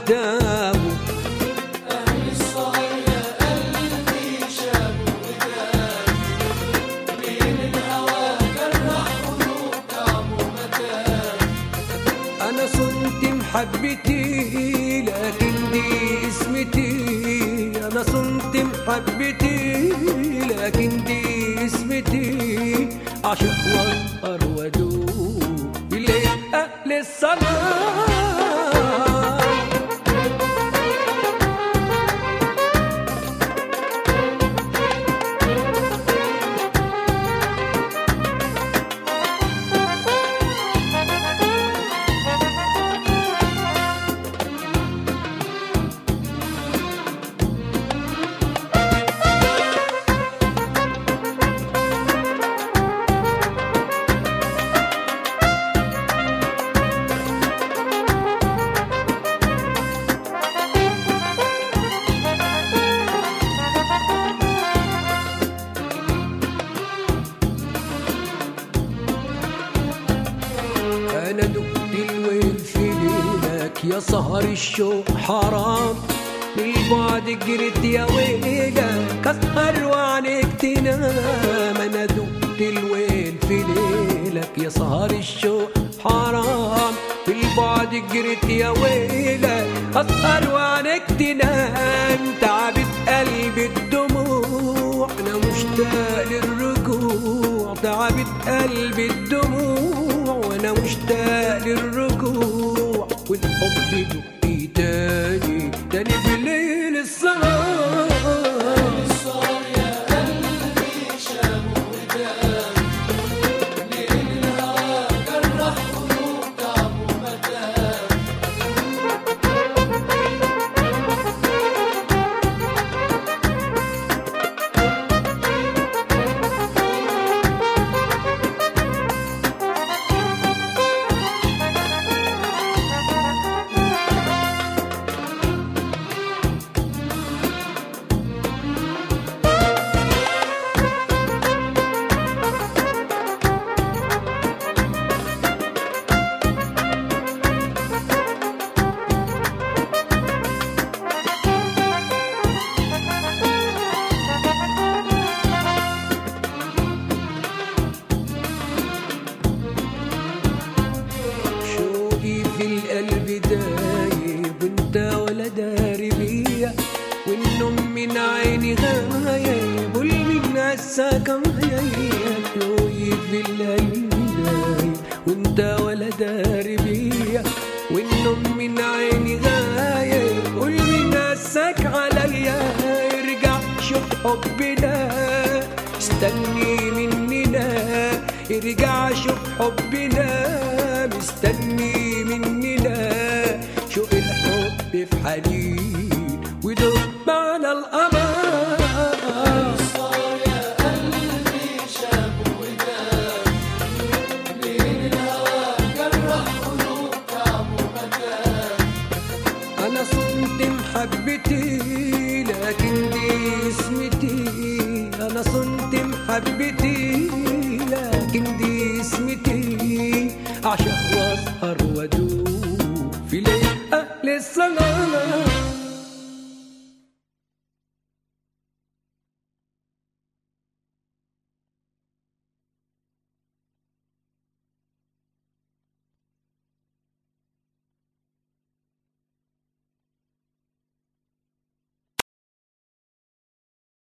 تابوا أهل السهر يا قلبي شابوا ودابوا مين الهوى جرح قلوب تعبوا متاب انا صنت محبتي لكن دي اسمتي انا صنت محبتي لكن دي اسمتي عشق واسهر وادوب بليل اهل الصلاه انا دقت الويل في ليلك يا سهر الشوق حرام بالبعد جريت يا ويلك اسهر وعنك تنام انا دقت الويل في ليلك يا سهر الشوق حرام بالبعد جريت يا ويلك اسهر وعنك تنام تعبت قلبي الدموع انا مشتاق للرجوع تعبت قلبي الدموع وانا مشتاق للرجوع والحب دقي تاني تاني بليل السهر السهر يا قلبي شابوا ودابوا مين الهوى جرح قلوب تعبوا متاب شوقي في القلب دايب وانت ولا داري بيا والنوم من عيني غايب والمن نساك غايب شوقي في القلب دايب وانت ولا داري بيا والنوم من عيني غايب والمن نساك عليا ارجع شوف حبنا استني مننا ارجع شوف حبنا مستني مننا شوق الحب في حنين ودوب معنا القمر السهر يا قلبي شابوا ودابوا مين الهوى جرح قلوب تعبوا متاب انا صنت محبتي لكن دي اسمتي انا صنت محبتي لكن دي اسمتي عشق